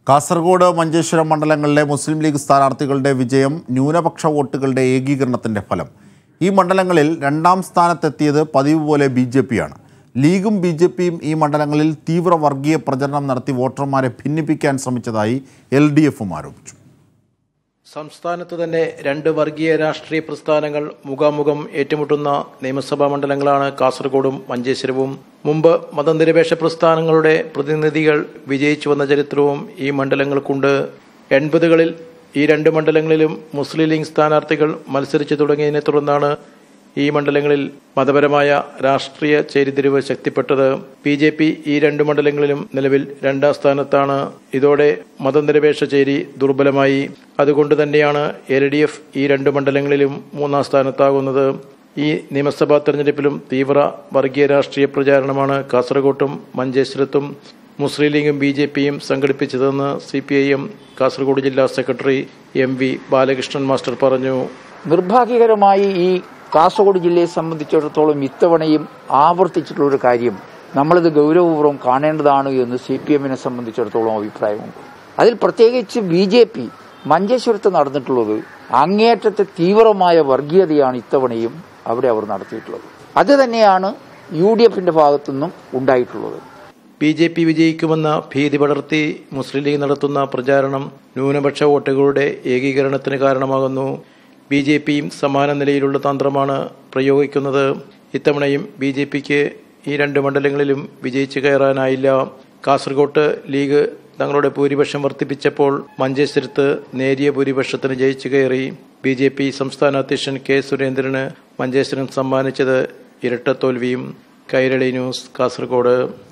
കാസർഗോഡ് മഞ്ചേശ്വരം മണ്ഡലങ്ങളിലെ മുസ്ലിം ലീഗ് സ്ഥാനാർത്ഥികളുടെ വിജയം ന്യൂനപക്ഷ വോട്ടുകളുടെ ഏകീകരണത്തിന്റെ ഫലം ഈ മണ്ഡലങ്ങളിൽ രണ്ടാം സ്ഥാനത്തെത്തിയത് പതിവ് പോലെ ബി ജെ പിയാണ് ലീഗും ബി ജെ പിയും ഈ മണ്ഡലങ്ങളിൽ തീവ്ര വർഗീയ പ്രചരണം നടത്തി വോട്ടർമാരെ ഭിന്നിപ്പിക്കാൻ ശ്രമിച്ചതായി എൽ ഡി എഫും ആരോപിച്ചു സംസ്ഥാനത്ത് തന്നെ രണ്ട് വർഗീയ രാഷ്ട്രീയ പ്രസ്ഥാനങ്ങൾ മുഖാമുഖം ഏറ്റുമുട്ടുന്ന നിയമസഭാ മണ്ഡലങ്ങളാണ് കാസർഗോഡും മഞ്ചേശ്വരവും മുമ്പ് മതനിരപേക്ഷ പ്രസ്ഥാനങ്ങളുടെ പ്രതിനിധികൾ വിജയിച്ചു വന്ന ചരിത്രവും ഈ മണ്ഡലങ്ങൾക്കുണ്ട് എൺപതുകളിൽ ഈ രണ്ട് മണ്ഡലങ്ങളിലും മുസ്ലിം ലീഗ് സ്ഥാനാർത്ഥികൾ മത്സരിച്ചു തുടങ്ങിയതിനെ തുടർന്നാണ് ഈ മണ്ഡലങ്ങളിൽ മതപരമായ രാഷ്ട്രീയ ചേരിതിരിവ് ശക്തിപ്പെട്ടത് ബി ജെ പി ഈ രണ്ട് മണ്ഡലങ്ങളിലും നിലവിൽ രണ്ടാം സ്ഥാനത്താണ് ഇതോടെ മതനിരപേക്ഷ ചേരി ദുർബലമായി അതുകൊണ്ട് തന്നെയാണ് എൽ ഡി എഫ് ഈ രണ്ട് മണ്ഡലങ്ങളിലും മൂന്നാം സ്ഥാനത്താകുന്നത് ഈ നിയമസഭാ തെരഞ്ഞെടുപ്പിലും തീവ്ര വർഗീയ രാഷ്ട്രീയ പ്രചാരണമാണ് കാസർഗോട്ടും മഞ്ചേശ്വരത്തും മുസ്ലിം ലീഗും ബി ജെ പിയും സംഘടിപ്പിച്ചതെന്ന് C P I M Kasaragod ജില്ലാ secretary M V Balakrishnan master പറഞ്ഞു നിർഭാഗ്യകരമായി ഈ കാസർഗോഡ് ജില്ലയെ സംബന്ധിച്ചിടത്തോളം ഇത്തവണയും ആവർത്തിച്ചിട്ടുള്ള ഒരു കാര്യം നമ്മളിത് ഗൗരവപൂർവ്വം കാണേണ്ടതാണ് എന്ന് സി പി എമ്മിനെ സംബന്ധിച്ചിടത്തോളം അഭിപ്രായമുണ്ട് അതിൽ പ്രത്യേകിച്ച് ബി ജെ പി മഞ്ചേശ്വരത്ത് നടന്നിട്ടുള്ളത് അങ്ങേയറ്റത്തെ തീവ്രമായ വർഗീയതയാണ് ഇത്തവണയും അവിടെ അവർ നടത്തിയിട്ടുള്ളത് അത് തന്നെയാണ് യു ഡി എഫിന്റെ ഭാഗത്തുനിന്നും ഉണ്ടായിട്ടുള്ളത് ബി ജെ പി വിജയിക്കുമെന്ന ഭീതി പടർത്തി മുസ്ലിം ലീഗ് നടത്തുന്ന പ്രചാരണം ന്യൂനപക്ഷ വോട്ടുകളുടെ ഏകീകരണത്തിന് കാരണമാകുന്നു ബി ജെ പിയും സമാന നിലയിലുള്ള തന്ത്രമാണ് പ്രയോഗിക്കുന്നത് ഇത്തവണയും ബി ജെ പിക്ക് ഈ രണ്ട് മണ്ഡലങ്ങളിലും വിജയിച്ചു കയറാനായില്ല കാസർഗോട്ട് ലീഗ് തങ്ങളുടെ ഭൂരിപക്ഷം വർദ്ധിപ്പിച്ചപ്പോൾ മഞ്ചേശ്വരത്ത് നേരിയ ഭൂരിപക്ഷത്തിന് ജയിച്ചു കയറി ബി ജെ പി സംസ്ഥാന അധ്യക്ഷൻ കെ സുരേന്ദ്രന് മഞ്ചേശ്വരം സമ്മാനിച്ചത് ഇരട്ടത്തോൽവിയും കൈരളി ന്യൂസ് കാസർഗോഡ്